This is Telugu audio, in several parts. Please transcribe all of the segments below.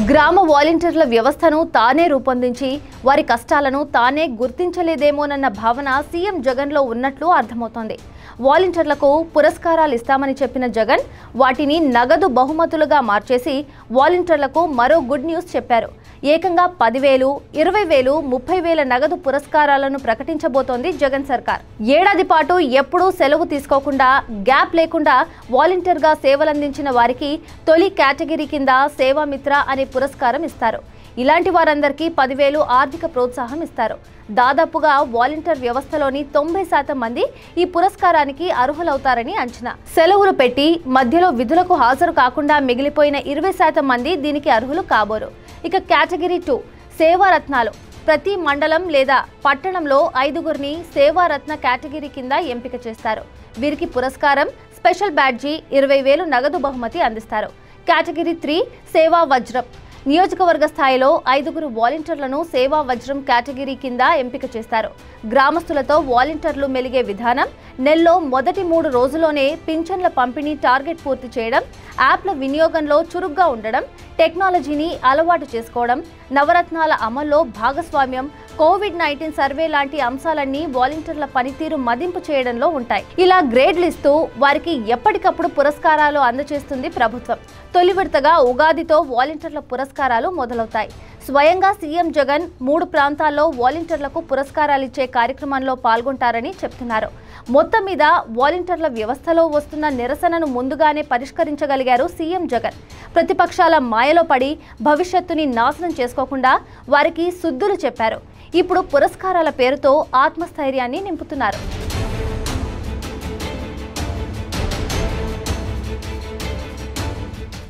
గ్రామ వాలంటీర్ల వ్యవస్థను తానే రూపొందించి వారి కష్టాలను తానే గుర్తించలేదేమోనన్న భావన సీఎం జగన్లో ఉన్నట్లు అర్థమవుతోంది వాలంటీర్లకు పురస్కారాలు ఇస్తామని చెప్పిన జగన్ వాటిని నగదు బహుమతులుగా మార్చేసి వాలంటీర్లకు మరో గుడ్ న్యూస్ చెప్పారు ఏకంగా పదివేలు ఇరవై వేలు ముప్పై వేల నగదు పురస్కారాలను ప్రకటించబోతోంది జగన్ సర్కార్ ఏడాది పాటు ఎప్పుడూ సెలవు తీసుకోకుండా గ్యాప్ లేకుండా వాలంటీర్గా సేవలందించిన వారికి తొలి కేటగిరీ కింద సేవామిత్ర అనే పురస్కారం ఇస్తారు ఇలాంటి వారందరికీ పదివేలు ఆర్థిక ప్రోత్సాహం ఇస్తారు దాదాపుగా వాలంటీర్ వ్యవస్థలోని తొంభై శాతం మంది ఈ పురస్కారానికి అర్హులవుతారని అంచనా సెలవులు పెట్టి మధ్యలో విధులకు హాజరు కాకుండా మిగిలిపోయిన ఇరవై శాతం మంది దీనికి అర్హులు కాబోరు ఇక కేటగిరీ టూ సేవారత్నాలు ప్రతి మండలం లేదా పట్టణంలో ఐదుగురిని సేవారత్న కేటగిరీ కింద ఎంపిక చేస్తారు వీరికి పురస్కారం స్పెషల్ బ్యాడ్జీ ఇరవై వేలు నగదు బహుమతి అందిస్తారు కేటగిరీ త్రీ సేవా వజ్రం నియోజకవర్గ స్థాయిలో ఐదుగురు వాలంటీర్లను సేవా వజ్రం కేటగిరీ కింద ఎంపిక చేస్తారు గ్రామస్తులతో వాలంటీర్లు మెలిగే విధానం నెలలో మొదటి మూడు రోజుల్లోనే పింఛన్ల పంపిణీ టార్గెట్ పూర్తి చేయడం యాప్ల వినియోగంలో చురుగ్గా ఉండడం టెక్నాలజీని అలవాటు చేసుకోవడం నవరత్నాల అమల్లో భాగస్వామ్యం కోవిడ్ నైన్టీన్ సర్వే లాంటి అంశాలన్నీ వాలంటీర్ల పనితీరు మదింపు చేయడంలో ఉంటాయి ఇలా గ్రేడ్లు ఇస్తూ వారికి ఎప్పటికప్పుడు పురస్కారాలు అందజేస్తుంది ప్రభుత్వం తొలి విడతగా ఉగాదితో వాలంటీర్ల పురస్కారాలు మొదలవుతాయి స్వయంగా సీఎం జగన్ మూడు ప్రాంతాల్లో వాలంటీర్లకు పురస్కారాలు ఇచ్చే కార్యక్రమంలో పాల్గొంటారని చెప్తున్నారు మొత్తం మీద వాలంటీర్ల వ్యవస్థలో వస్తున్న నిరసనను ముందుగానే పరిష్కరించగలిగారు సీఎం జగన్ ప్రతిపక్షాల మాయలో పడి భవిష్యత్తుని నాశనం చేసుకోకుండా వారికి శుద్ధులు చెప్పారు ఇప్పుడు పురస్కారాల పేరుతో ఆత్మస్థైర్యాన్ని నింపుతున్నారు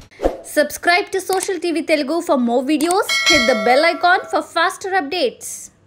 Subscribe to Social TV Telugu for more videos. Hit the bell icon for faster updates.